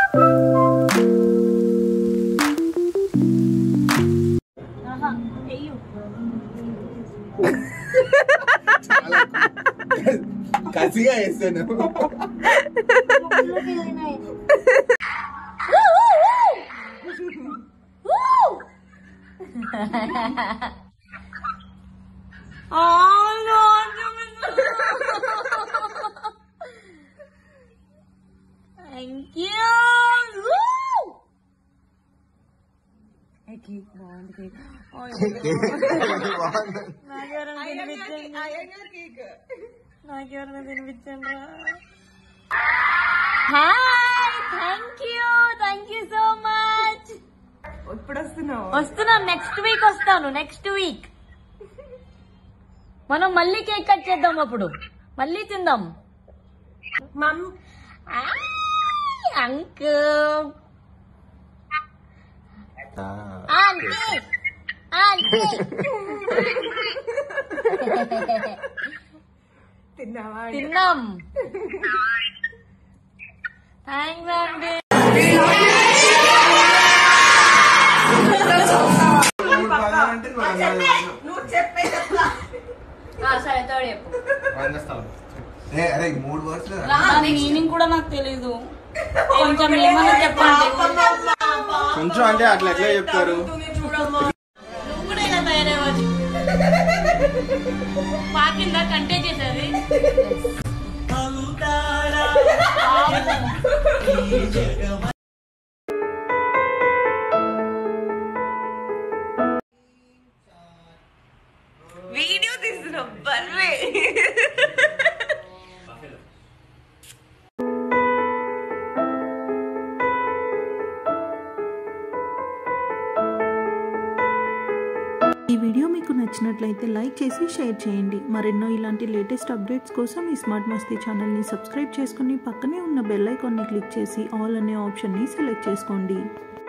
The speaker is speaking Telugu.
కసిగా వేస్తాను థ్యాంక్ యూ కేక్ బాగుంది కేక్ నాకెవరైనా తినిపించండి నాకెవరైనా తినిపించండి hi thank you thank you so much ఇప్పుడు వస్తున్నావు వస్తున్నాను నెక్స్ట్ వీక్ వస్తాను నెక్స్ట్ వీక్ మనం మళ్ళీ కేక్ కట్ చేద్దాం అప్పుడు మళ్ళీ తిందాం మమ్ అంకుల్ ఆంటీ ఆంటీ తిన్నావా తిన్నాం థ్యాంక్స్ అండి నువ్వు చెప్పే చెప్తా సరే థర్డ్ చెప్పు ఏ అరే మూడు వర్డ్స్ దాని మీనింగ్ కూడా నాకు తెలీదు కొంచెం ఏమన్నా చెప్పండి కొంచెం అంటే అట్లా ఎట్లా చెప్తారు నువ్వు కూడా ఇలా తయారవ్వచ్చు పాకిందా కంటే చేసేది వీడియో తీస్తున్నా బర్రే ఈ వీడియో మీకు నచ్చినట్లయితే లైక్ చేసి షేర్ చేయండి మరెన్నో ఇలాంటి లేటెస్ట్ అప్డేట్స్ కోసం ఈ స్మార్ట్ మస్తీ ఛానల్ని సబ్స్క్రైబ్ చేసుకుని పక్కనే ఉన్న బెల్ ఐకాన్ని క్లిక్ చేసి ఆల్ అనే ఆప్షన్ని సెలెక్ట్ చేసుకోండి